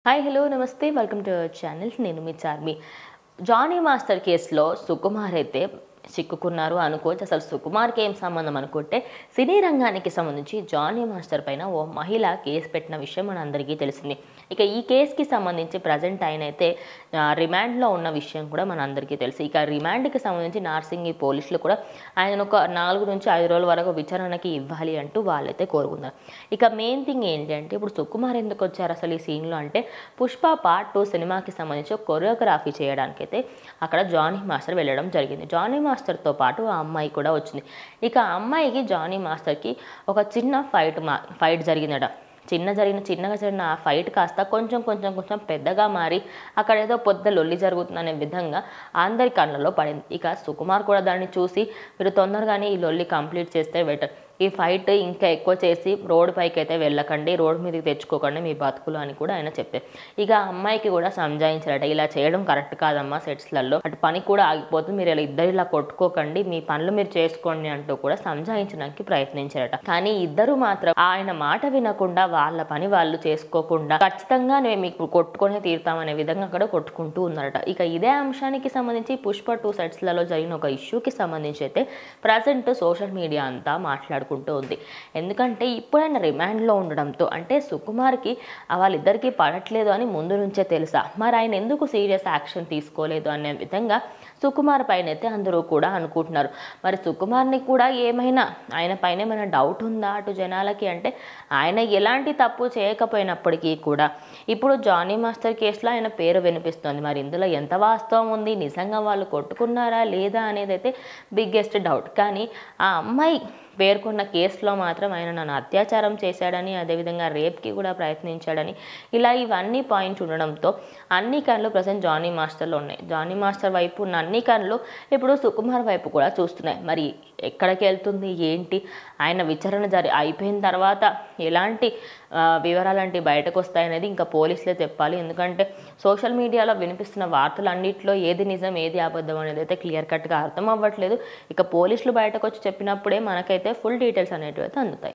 hi hello నమస్తే welcome to our channel నేను మీ చార్మి జానీ మాస్టర్ కేసులో సుకుమార్ అయితే చిక్కుకున్నారు అనుకోవచ్చు అసలు సుకుమార్కి ఏం సంబంధం అనుకుంటే సినీ రంగానికి సంబంధించి జానీ మాస్టర్ పైన ఓ మహిళ కేసు పెట్టిన విషయం మన అందరికీ తెలిసింది ఇక ఈ కేసుకి సంబంధించి ప్రజెంట్ ఆయన అయితే ఆ, రిమాండ్లో ఉన్న విషయం కూడా మన అందరికీ తెలుసు ఇక రిమాండ్కి సంబంధించి నార్సింగి పోలీసులు కూడా ఆయన ఒక నాలుగు నుంచి ఐదు రోజుల వరకు విచారణకి ఇవ్వాలి అంటూ వాళ్ళైతే కోరుకున్నారు ఇక మెయిన్ థింగ్ ఏంటి అంటే ఇప్పుడు సుకుమార్ ఎందుకు వచ్చారు అసలు ఈ సీన్లో అంటే పుష్ప పార్ట్ టూ సినిమాకి సంబంధించి కొరియోగ్రఫీ చేయడానికైతే అక్కడ జానీ మాస్టర్ వెళ్ళడం జరిగింది జానీ మాస్టర్తో పాటు ఆ అమ్మాయి కూడా వచ్చింది ఇక ఆ అమ్మాయికి జానీ మాస్టర్కి ఒక చిన్న ఫైట్ మా ఫైట్ జరిగిందట చిన్న జరిగిన చిన్నగా జరిగిన ఆ ఫైట్ కాస్త కొంచెం కొంచెం కొంచెం పెద్దగా మారి అక్కడ ఏదో పొద్దు లొల్లి జరుగుతుందనే విధంగా అందరి కళ్ళలో పడింది ఇక సుకుమార్ కూడా దాన్ని చూసి మీరు తొందరగానే ఈ లొల్లి కంప్లీట్ చేస్తే బెటర్ ఈ ఫైట్ ఇంకా ఎక్కువ చేసి రోడ్ పైకి అయితే వెళ్ళకండి రోడ్ మీదకి తెచ్చుకోకండి మీ బతుకులు అని కూడా ఆయన చెప్పారు ఇక ఆ అమ్మాయికి కూడా సంజాయించారట ఇలా చేయడం కరెక్ట్ కాదమ్మా సెట్స్లలో అటు పని కూడా ఆగిపోతుంది మీరు ఇలా ఇద్దరు ఇలా కొట్టుకోకండి మీ పనులు మీరు చేసుకోండి అంటూ కూడా సంజాయించడానికి ప్రయత్నించారట కానీ ఇద్దరు మాత్రం ఆయన మాట వినకుండా వాళ్ళ పని వాళ్ళు చేసుకోకుండా ఖచ్చితంగా మేము మీకు కొట్టుకొని తీరుతామనే విధంగా అక్కడ కొట్టుకుంటూ ఉన్నారట ఇక ఇదే అంశానికి సంబంధించి పుష్ప టూ సెట్స్లలో జరిగిన ఒక ఇష్యూకి సంబంధించి అయితే ప్రజెంట్ సోషల్ మీడియా అంతా మాట్లాడుకుంటూ ఉంది ఎందుకంటే ఇప్పుడు ఆయన రిమాండ్లో ఉండడంతో అంటే సుకుమార్కి ఆ వాళ్ళిద్దరికీ పడట్లేదు అని ముందు నుంచే తెలుసా మరి ఆయన ఎందుకు సీరియస్ యాక్షన్ తీసుకోలేదు అనే విధంగా సుకుమార్ పైన అయితే అందరూ కూడా అనుకుంటున్నారు మరి సుకుమార్ని కూడా ఏమైనా ఆయన పైన ఏమైనా డౌట్ ఉందా అటు జనాలకి అంటే ఆయన ఎలాంటి తప్పు చేయకపోయినప్పటికీ కూడా ఇప్పుడు జానీ మాస్టర్ కేసులో ఆయన పేరు వినిపిస్తుంది మరి ఇందులో ఎంత వాస్తవం ఉంది నిజంగా వాళ్ళు కొట్టుకున్నారా లేదా అనేది అయితే బిగ్గెస్ట్ డౌట్ కానీ ఆ అమ్మాయి పేర్కొన్న కేసులో మాత్రం ఆయన నన్ను అత్యాచారం చేశాడని అదేవిధంగా రేప్కి కూడా ప్రయత్నించాడని ఇలా ఇవన్నీ పాయింట్స్ ఉండడంతో అన్ని కళ్ళు ప్రజెంట్ జానీ మాస్టర్లో ఉన్నాయి జానీ మాస్టర్ వైపు ఉన్న అన్ని కళ్ళు ఇప్పుడు సుకుమార్ వైపు కూడా చూస్తున్నాయి మరి ఎక్కడికి వెళ్తుంది ఏంటి ఆయన విచారణ జరి అయిపోయిన తర్వాత ఎలాంటి ఆ, వివరాలంటి బయటకు వస్తాయనేది ఇంకా పోలీసులే చెప్పాలి ఎందుకంటే సోషల్ మీడియాలో వినిపిస్తున్న వార్తలు అన్నింటిలో ఏది నిజం ఏది అబద్ధం అనేది అయితే క్లియర్ కట్గా అర్థం అవ్వట్లేదు ఇక పోలీసులు బయటకు వచ్చి చెప్పినప్పుడే మనకైతే ఫుల్ డీటెయిల్స్ అనేటివి అయితే అందుతాయి